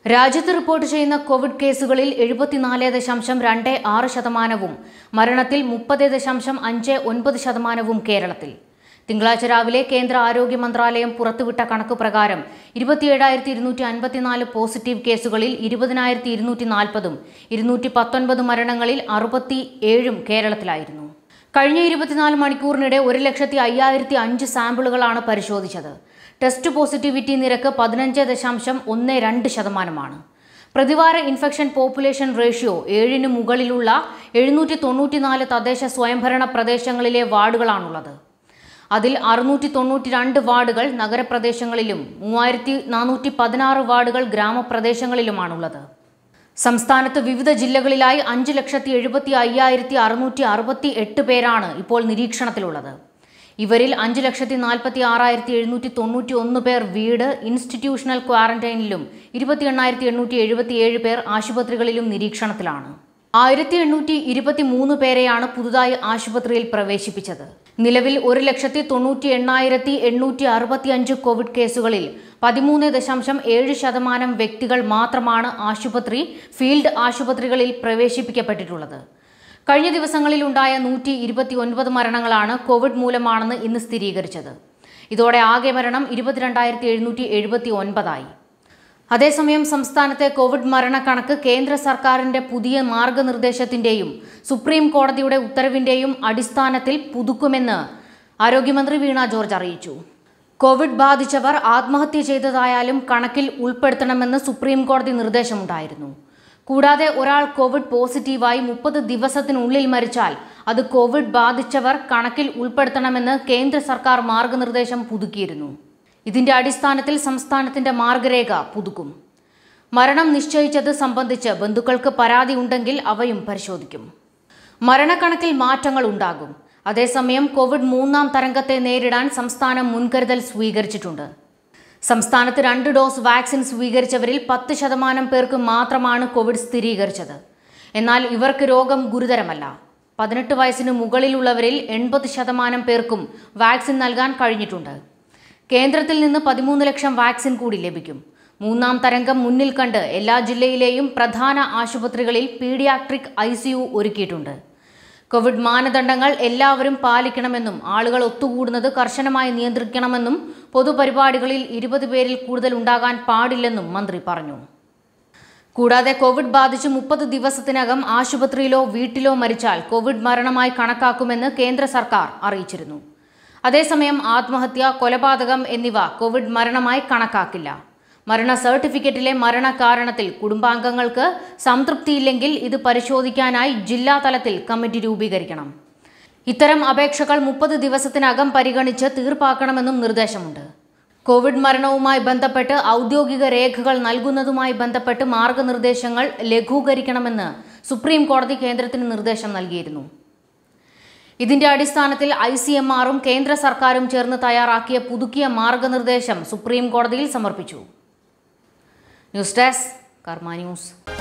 രാജ്യത്ത് റിപ്പോർട്ട് ചെയ്യുന്ന കോവിഡ് കേസുകളിൽ എഴുപത്തിനാല് ദശാംശം രണ്ട് ആറ് ശതമാനവും മരണത്തിൽ മുപ്പത് ദശാംശം അഞ്ച് ഒൻപത് ശതമാനവും കേരളത്തിൽ തിങ്കളാഴ്ച രാവിലെ കേന്ദ്ര ആരോഗ്യ മന്ത്രാലയം പുറത്തുവിട്ട കണക്ക് പ്രകാരം ഇരുപത്തിയേഴായിരത്തി ഇരുന്നൂറ്റി അൻപത്തിനാല് പോസിറ്റീവ് കേസുകളിൽ ഇരുപതിനായിരത്തി ഇരുന്നൂറ്റി നാൽപ്പതും ഇരുന്നൂറ്റി പത്തൊൻപത് മരണങ്ങളിൽ അറുപത്തി ഏഴും കേരളത്തിലായിരുന്നു കഴിഞ്ഞ ഇരുപത്തിനാല് മണിക്കൂറിനിടെ ഒരു ലക്ഷത്തി അയ്യായിരത്തി അഞ്ച് സാമ്പിളുകളാണ് പരിശോധിച്ചത് ടെസ്റ്റ് പോസിറ്റിവിറ്റി നിരക്ക് പതിനഞ്ച് ദശാംശം ഒന്ന് രണ്ട് ശതമാനമാണ് പ്രതിവാര ഇൻഫെക്ഷൻ പോപ്പുലേഷൻ റേഷ്യോ ഏഴിന് മുകളിലുള്ള എഴുന്നൂറ്റി തൊണ്ണൂറ്റിനാല് തദ്ദേശ സ്വയംഭരണ പ്രദേശങ്ങളിലെ വാർഡുകളാണുള്ളത് അതിൽ അറുന്നൂറ്റി തൊണ്ണൂറ്റി രണ്ട് വാർഡുകൾ നഗരപ്രദേശങ്ങളിലും മൂവായിരത്തി നാനൂറ്റി പതിനാറ് വാർഡുകൾ ഗ്രാമപ്രദേശങ്ങളിലുമാണുള്ളത് സംസ്ഥാനത്ത് വിവിധ ജില്ലകളിലായി അഞ്ച് ലക്ഷത്തി എഴുപത്തി അയ്യായിരത്തി അറുന്നൂറ്റി അറുപത്തി എട്ട് പേരാണ് ഇപ്പോൾ നിരീക്ഷണത്തിലുള്ളത് ഇവരിൽ അഞ്ച് ലക്ഷത്തി നാൽപ്പത്തി ആറായിരത്തി എഴുന്നൂറ്റി തൊണ്ണൂറ്റി ഒന്ന് പേർ വീട് ഇൻസ്റ്റിറ്റ്യൂഷണൽ ക്വാറന്റൈനിലും ഇരുപത്തി എണ്ണായിരത്തി എണ്ണൂറ്റി എഴുപത്തിയേഴ് പേർ ആശുപത്രികളിലും നിരീക്ഷണത്തിലാണ് ആയിരത്തി എണ്ണൂറ്റി ഇരുപത്തി മൂന്ന് പേരെയാണ് പുതുതായി ആശുപത്രിയിൽ പ്രവേശിപ്പിച്ചത് നിലവിൽ ഒരു ലക്ഷത്തി തൊണ്ണൂറ്റി എണ്ണായിരത്തി എണ്ണൂറ്റി അറുപത്തി അഞ്ച് കോവിഡ് കേസുകളിൽ പതിമൂന്ന് ദശാംശം ഏഴ് ശതമാനം വ്യക്തികൾ മാത്രമാണ് ആശുപത്രി ഫീൽഡ് ആശുപത്രികളിൽ പ്രവേശിപ്പിക്കപ്പെട്ടിട്ടുള്ളത് കഴിഞ്ഞ ദിവസങ്ങളിൽ ഉണ്ടായ നൂറ്റി ഇരുപത്തി ഒൻപത് മരണങ്ങളാണ് കോവിഡ് മൂലമാണെന്ന് ഇന്ന് സ്ഥിരീകരിച്ചത് ഇതോടെ ആകെ മരണം ഇരുപത്തിരണ്ടായിരത്തി എഴുന്നൂറ്റി എഴുപത്തി ഒൻപതായി അതേസമയം സംസ്ഥാനത്തെ കോവിഡ് മരണക്കണക്ക് കേന്ദ്ര സർക്കാരിന്റെ പുതിയ മാർഗനിർദ്ദേശത്തിന്റെയും സുപ്രീം കോടതിയുടെ ഉത്തരവിന്റെയും അടിസ്ഥാനത്തിൽ പുതുക്കുമെന്ന് ആരോഗ്യമന്ത്രി വീണ ജോർജ് അറിയിച്ചു കോവിഡ് ബാധിച്ചവർ ആത്മഹത്യ ചെയ്തതായാലും കണക്കിൽ ഉൾപ്പെടുത്തണമെന്ന് സുപ്രീം കോടതി നിർദ്ദേശമുണ്ടായിരുന്നു കൂടാതെ ഒരാൾ കോവിഡ് പോസിറ്റീവായി മുപ്പത് ദിവസത്തിനുള്ളിൽ മരിച്ചാൽ അത് കോവിഡ് ബാധിച്ചവർ കണക്കിൽ ഉൾപ്പെടുത്തണമെന്ന് കേന്ദ്ര സർക്കാർ മാർഗനിർദ്ദേശം പുതുക്കിയിരുന്നു ഇതിന്റെ അടിസ്ഥാനത്തിൽ സംസ്ഥാനത്തിന്റെ മാർഗരേഖ പുതുക്കും മരണം നിശ്ചയിച്ചത് സംബന്ധിച്ച് ബന്ധുക്കൾക്ക് പരാതി ഉണ്ടെങ്കിൽ അവയും പരിശോധിക്കും മരണക്കണക്കിൽ മാറ്റങ്ങൾ ഉണ്ടാകും അതേസമയം കോവിഡ് മൂന്നാം തരംഗത്തെ നേരിടാൻ സംസ്ഥാനം മുൻകരുതൽ സ്വീകരിച്ചിട്ടുണ്ട് സംസ്ഥാനത്ത് രണ്ട് ഡോസ് വാക്സിൻ സ്വീകരിച്ചവരിൽ പത്ത് ശതമാനം പേർക്ക് മാത്രമാണ് കോവിഡ് സ്ഥിരീകരിച്ചത് എന്നാൽ ഇവർക്ക് രോഗം ഗുരുതരമല്ല പതിനെട്ട് വയസ്സിന് മുകളിലുള്ളവരിൽ എൺപത് ശതമാനം പേർക്കും വാക്സിൻ നൽകാൻ കഴിഞ്ഞിട്ടുണ്ട് കേന്ദ്രത്തിൽ നിന്ന് പതിമൂന്ന് ലക്ഷം വാക്സിൻ കൂടി ലഭിക്കും മൂന്നാം തരംഗം മുന്നിൽ കണ്ട് എല്ലാ ജില്ലയിലെയും പ്രധാന ആശുപത്രികളിൽ പീഡിയാട്രിക് ഐ ഒരുക്കിയിട്ടുണ്ട് കോവിഡ് മാനദണ്ഡങ്ങൾ എല്ലാവരും പാലിക്കണമെന്നും ആളുകൾ ഒത്തുകൂടുന്നത് കർശനമായി നിയന്ത്രിക്കണമെന്നും പൊതുപരിപാടികളിൽ ഇരുപത് പേരിൽ കൂടുതൽ ഉണ്ടാകാൻ പാടില്ലെന്നും മന്ത്രി പറഞ്ഞു കൂടാതെ കോവിഡ് ബാധിച്ച് മുപ്പത് ദിവസത്തിനകം ആശുപത്രിയിലോ വീട്ടിലോ മരിച്ചാൽ കോവിഡ് മരണമായി കണക്കാക്കുമെന്ന് കേന്ദ്ര സർക്കാർ അറിയിച്ചിരുന്നു അതേസമയം ആത്മഹത്യ കൊലപാതകം എന്നിവ കോവിഡ് മരണമായി കണക്കാക്കില്ല മരണ സർട്ടിഫിക്കറ്റിലെ മരണകാരണത്തിൽ കുടുംബാംഗങ്ങൾക്ക് സംതൃപ്തിയില്ലെങ്കിൽ ഇത് പരിശോധിക്കാനായി ജില്ലാ തലത്തിൽ കമ്മിറ്റി രൂപീകരിക്കണം ഇത്തരം അപേക്ഷകൾ മുപ്പത് ദിവസത്തിനകം പരിഗണിച്ച് തീർപ്പാക്കണമെന്നും നിർദ്ദേശമുണ്ട് കോവിഡ് മരണവുമായി ബന്ധപ്പെട്ട് ഔദ്യോഗിക രേഖകൾ നൽകുന്നതുമായി ബന്ധപ്പെട്ട് മാർഗനിർദ്ദേശങ്ങൾ ലഘൂകരിക്കണമെന്ന് സുപ്രീം കോടതി കേന്ദ്രത്തിന് നിർദ്ദേശം നൽകിയിരുന്നു ഇതിന്റെ അടിസ്ഥാനത്തിൽ ഐ സി എം ആറും കേന്ദ്ര സർക്കാരും ചേർന്ന് തയ്യാറാക്കിയ പുതുക്കിയ മാർഗനിർദ്ദേശം സുപ്രീം കോടതിയിൽ സമർപ്പിച്ചു ന്യൂസ് ഡെസ്ക് കർമ്മ ന്യൂസ്